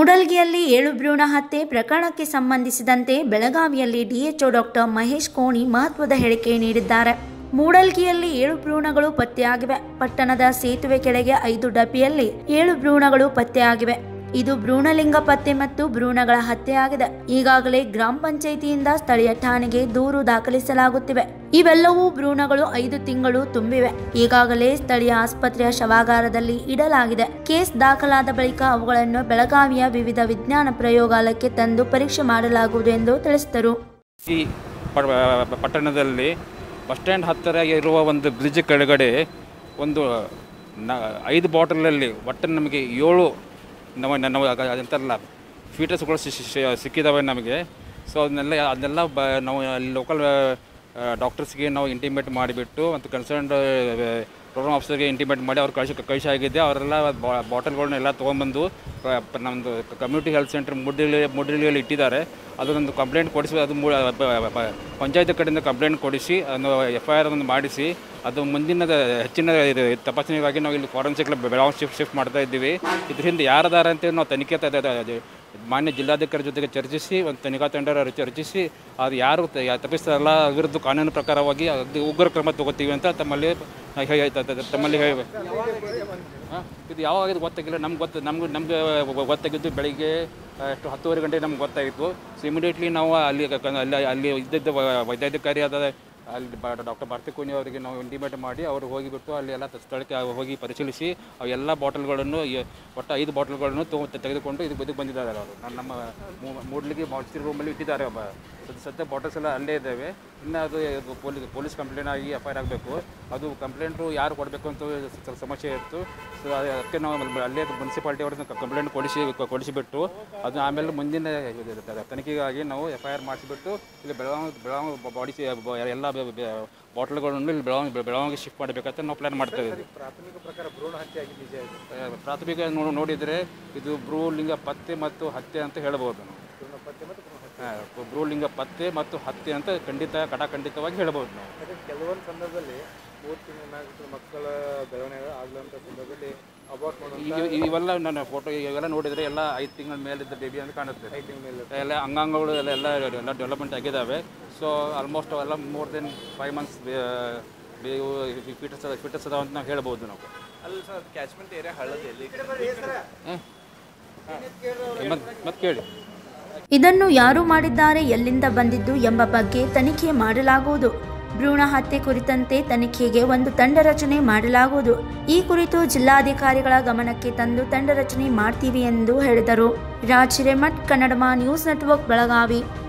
ಮೂಡಲ್ಗಿಯಲ್ಲಿ ಏಳು ಭ್ರೂಣ ಹತ್ಯೆ ಪ್ರಕರಣಕ್ಕೆ ಸಂಬಂಧಿಸಿದಂತೆ ಬೆಳಗಾವಿಯಲ್ಲಿ ಡಿಎಚ್ಒ ಡಾಕ್ಟರ್ ಮಹೇಶ್ ಕೋಣಿ ಮಹತ್ವದ ಹೇಳಿಕೆ ನೀಡಿದ್ದಾರೆ ಮೂಡಲ್ಗಿಯಲ್ಲಿ ಏಳು ಭ್ರೂಣಗಳು ಪತ್ತೆಯಾಗಿವೆ ಪಟ್ಟಣದ ಸೇತುವೆ ಕೆಳಗೆ ಐದು ಡಬ್ಬಿಯಲ್ಲಿ ಏಳು ಭ್ರೂಣಗಳು ಪತ್ತೆಯಾಗಿವೆ ಇದು ಭ್ರೂಣಲಿಂಗ ಪತ್ತೆ ಮತ್ತು ಭ್ರೂಣಗಳ ಹತ್ಯೆಯಾಗಿದೆ ಈಗಾಗಲೇ ಗ್ರಾಮ ಪಂಚಾಯಿತಿಯಿಂದ ಸ್ಥಳೀಯ ಠಾಣೆಗೆ ದೂರು ದಾಖಲಿಸಲಾಗುತ್ತಿವೆ ಇವೆಲ್ಲವೂ ಭ್ರೂಣಗಳು ಐದು ತಿಂಗಳು ತುಂಬಿವೆ ಈಗಾಗಲೇ ಸ್ಥಳೀಯ ಆಸ್ಪತ್ರೆಯ ಶವಾಗಾರದಲ್ಲಿ ಇಡಲಾಗಿದೆ ಕೇಸ್ ದಾಖಲಾದ ಬಳಿಕ ಅವುಗಳನ್ನು ಬೆಳಗಾವಿಯ ವಿವಿಧ ವಿಜ್ಞಾನ ಪ್ರಯೋಗಾಲಯಕ್ಕೆ ತಂದು ಪರೀಕ್ಷೆ ಮಾಡಲಾಗುವುದು ಎಂದು ತಿಳಿಸಿದರು ಈ ಪ- ಪಟ್ಟಣದಲ್ಲಿ ಬಸ್ ಸ್ಟ್ಯಾಂಡ್ ಹತ್ತಿರ ಇರುವ ಒಂದು ಬ್ರಿಡ್ಜ್ ಕೆಳಗಡೆ ಒಂದು ನ ಐದು ಬಾಟಲಲ್ಲಿ ಒಟ್ಟು ನಮಗೆ ಏಳು ನಾವು ನಾವು ಅಂತಾರಲ್ಲ ಫೀಟರ್ಸ್ಗಳು ಸಿಕ್ಕಿದ್ದಾವೆ ನಮಗೆ ಸೊ ಅದನ್ನೆಲ್ಲ ಅದನ್ನೆಲ್ಲ ಬ ನಾವು ಲೋಕಲ್ ಡಾಕ್ಟರ್ಸ್ಗೆ ನಾವು ಇಂಟಿಮೇಟ್ ಮಾಡಿಬಿಟ್ಟು ಮತ್ತು ಕನ್ಸರ್ನ್ಡ್ ಪ್ರೋಗ್ರಾಮ್ ಆಫೀಸರ್ಗೆ ಇಂಟಿಮೇಟ್ ಮಾಡಿ ಅವ್ರು ಕಳಿಸಿ ಕಳಿಸಿ ಆಗಿದೆ ಅವರೆಲ್ಲ ಬಾಟಲ್ಗಳನ್ನ ಎಲ್ಲ ತೊಗೊಂಬಂದು ಪ- ಪ- ನಮ್ಮದು ಕಮ್ಯುನಿಟಿ ಹೆಲ್ತ್ ಸೆಂಟರ್ ಮುಡ್ಡಿಲಿ ಮುಡ್ಡಿಲಿಯಲ್ಲಿ ಇಟ್ಟಿದ್ದಾರೆ ಅದೊಂದು ಕಂಪ್ಲೇಂಟ್ ಕೊಡಿಸಿ ಅದು ಮೂ- ಪ- ಪ- ಪಂಚಾಯತ್ ಕಡೆಯಿಂದ ಕಂಪ್ಲೇಂಟ್ ಕೊಡಿಸಿ ಅದನ್ನು ಎಫ್ ಐ ಆರ್ ಒಂದು ಮಾಡಿಸಿ ಅದು ಮುಂದಿನ ಹೆಚ್ಚಿನ ಇದು ತಪಾಸಣೆಗಾಗಿ ನಾವು ಇಲ್ಲಿ ಫಾರೆನ್ಸಿಕ್ ಬೆಳಗಾವಿ ಶಿಫ್ಟ್ ಶಿಫ್ಟ್ ಮಾಡ್ತಾ ಇದ್ದೀವಿ ಇದ್ರ ಹಿಂದೆ ಯಾರದಾರ ಅಂತೇಳಿ ನಾವು ತನಿಖೆ ತ- ತ- ತ- ಮಾನ್ಯ ಜಿಲ್ಲಾಧಿಕಾರಿ ಜೊತೆಗೆ ಚರ್ಚಿಸಿ ಒಂದು ತನಿಖಾ ತಂಡ ರಚ- ರಚಿಸಿ ಅದು ಯಾರು ತ- ಯಾ- ತಪ್ಪಿಸ್ತಾರಲ್ಲ ಅದ್ರ ವಿರುದ್ಧ ಕಾನೂನು ಪ್ರಕಾರವಾಗಿ ಅದು ಉಗ್ರ ಕ್ರಮ ತಗೋತೀವಿ ಅಂತ ತಮ್ಮಲ್ಲಿ ಹೇ- ಹೇ- ತ- ತ- ತಮ್ಮಲ್ಲಿ ಹೇ- ಹಾಂ ಇದು ಯಾವಾಗ ಇದು ಗೊತ್ತಾಗಿಲ್ಲ ನಮ್ಗೆ ಗೊತ್ತ ನಮ್ಗೆ ನಮ್ಗೆ ಗೊತ್ತಾಗಿದ್ದು ಬೆಳಿಗ್ಗೆ ಎಷ್ಟು ಹತ್ತುವರೆ ಗಂಟೆ ನಮ್ಗೆ ಗೊತ್ತಾಗಿತ್ತು ಸೊ ಇಮಿಡಿಯೇಟ್ಲಿ ನಾವು ಅಲ್ಲಿ ಕ- ಕ- ಅಲ್ಲಿ ಅಲ್ಲಿ ಇದ್ದಿದ್ದ ವ- ವೈದ್ಯಾಧಿಕಾರಿ ಆದ ಅಲ್ಲಿ ಡಾಕ್ಟರ್ ಭಾರತಿ ಕೋನಿ ಅವರಿಗೆ ನಾವು ಇಂಟಿಮೇಟ್ ಮಾಡಿ ಅವರು ಹೋಗಿಬಿಟ್ಟು ಅಲ್ಲಿ ಎಲ್ಲ ಸ್ಥಳಕ್ಕೆ ಹೋಗಿ ಪರಿಶೀಲಿಸಿ ಅವೆಲ್ಲ ಬಾಟಲ್ಗಳನ್ನು ಎ- ಒಟ್ಟು ಐದು ಬಾಟಲ್ಗಳನ್ನು ತಗೊ ತೆಗೆದುಕೊಂಡು ಇದಕ್ಕೆ ಇದಕ್ಕೆ ಬಂದಿದ್ದಾರೆ ಅವರು ನಾನು ನಮ್ಮ ಮೂ- ಮೂಡ್ಲಿಗೆ ಮಾರ್ಚರಿ ರೂಮಲ್ಲಿ ಇಟ್ಟಿದ್ದಾರೆ ಒಬ್ಬ ಸದ್ಯ ಸದ್ಯ ಬಾಟಲ್ಸ್ ಎಲ್ಲ ಅಲ್ಲೇ ಇದ್ದಾವೆ ಇನ್ನು ಅದು ಇದು ಪೊಲೀಸ್ ಪೊಲೀಸ್ ಕಂಪ್ಲೇಂಟ್ ಆಗಿ ಎಫ್ ಐ ಆರ್ ಆಗಬೇಕು ಅದು ಕಂಪ್ಲೇಂಟು ಯಾರು ಕೊಡಬೇಕು ಅಂತ ಸ್ವಲ್ಪ ಸಮಸ್ಯೆ ಇತ್ತು ಸೊ ಅದಕ್ಕೆ ನಾವು ಅಲ್ಲಿ- ಅಲ್ಲೇ ಮುನ್ಸಿಪಾಲ್ಟಿ ಅವ್ರನ್ನ ಕಂಪ್ಲೇಂಟ್ ಕೊಡಿಸಿ ಕೊಡಿಸಿಬಿಟ್ಟು ಅದು ಆಮೇಲೆ ಮುಂದಿನ ಇದು ತನಿಖೆಗಾಗಿ ನಾವು ಎಫ್ ಐ ಆರ್ ಮಾಡಿಸಿಬಿಟ್ಟು ಇಲ್ಲಿ ಬೆಳಗಾವಿ ಬೆಳಗಾವಿ ಬಾಡಿ ಎಲ್ಲ ಬಾಟ್ಲ್ಗಳನ್ನು ಇಲ್ಲಿ ಬೆಳಗಾವಿ ಬೆಳಗಾವಿಗೆ ಶಿಫ್ಟ್ ಮಾಡಬೇಕಂತ ನಾವು ಪ್ಲ್ಯಾನ್ ಮಾಡ್ತಾ ಇದ್ದೀವಿ ಪ್ರಾಥಮಿಕ ಪ್ರಕಾರ ಭ್ರೂಣ ಹತ್ಯೆ ಆಗಿ ನಿಜ ಇದೆ ಆ, ಪ್ರಾಥಮಿಕ ನೋ- ನೋಡಿದರೆ ಇದು ಭ್ರೂಲಿಂಗ ಪತ್ತೆ ಮತ್ತು ಹತ್ಯೆ ಅಂತ ಹೇಳ್ಬೋದು ನಾವು ಭ್ರೂಣ ಪತ್ತೆ ಮತ್ತು ಭ್ರೂಣ ಹತ್ಯೆ ಆ, ಭ್ರೂಲಿಂಗ ಪತ್ತೆ ಮತ್ತು ಹತ್ಯೆ ಅಂತ ಖಂಡಿತ ಕಡಾಖಂಡಿತವಾಗಿ ಹೇಳ್ಬೋದು ನಾವು ಯಾಕಂದ್ರೆ ಕೆಲವೊಂದು ಸಂದರ್ಭದಲ್ಲಿ ಮೂರು ತಿಂಗಳ ನಾಲ್ಕು ಮಕ್ಕಳ ಬೆಳವಣಿಗೆ ಆಗ್ಲಂತ ಸಂದರ್ಭದಲ್ಲಿ ಅಬಾರ್ಟ್ ಮಾಡುವಂಥ ಈಗ ಇವೆಲ್ಲ ನನ್ನ ಫೋಟೋ ಇವೆಲ್ಲ ನೋಡಿದರೆ ಎಲ್ಲ ಐದು ತಿಂಗಳ ಮೇಲಿದ್ದ ಬೇಬಿ ಅಂತ ಕಾಣುತ್ತೆ ಐದು ತಿಂಗಳ ಮೇಲೆ ಎಲ್ಲ ಅಂಗಾಂಗಗಳು ಎಲ್ಲ ಎಲ್ಲ ಎಲ್ಲ ಡೆವಲಪ್ಮೆಂಟ್ ಆಗಿದ್ದಾವೆ ಸೊ ಆಲ್ಮೋಸ್ಟ್ ಅವೆಲ್ಲ more than five months foetus foetus ಅದಾವ ಅಂತ ನಾವು ಹೇಳ್ಬೋದು ನಾವು ಅಲ್ಲ ಸರ್ ಕ್ಯಾಚ್ಮೆಂಟ್ ಏರಿಯಾ ಹಳ್ಳದಲ್ಲಿ ಮತ್ತೆ ಕೇಳಿ ಇದನ್ನು ಯಾರು ಮಾಡಿದ್ದಾರೆ ಎಲ್ಲಿಂದ ಬಂದಿದ್ದು ಎಂಬ ಬಗ್ಗೆ ತನಿಖೆ ಮಾಡಲಾಗುವುದು ಭ್ರೂಣ ಹತ್ಯೆ ಕುರಿತಂತೆ ತನಿಖೆಗೆ ಒಂದು ತಂಡ ರಚನೆ ಮಾಡಲಾಗುವುದು ಈ ಕುರಿತು ಜಿಲ್ಲಾಧಿಕಾರಿಗಳ ಗಮನಕ್ಕೆ ತಂದು ತಂಡ ರಚನೆ ಮಾಡ್ತೀವಿ ಎಂದು ಹೇಳಿದರು ರಾಜ್ ಹಿರೇಮಠ್ ಕನ್ನಡಮ ನ್ಯೂಸ್ ನೆಟ್ವರ್ಕ್ ಬೆಳಗಾವಿ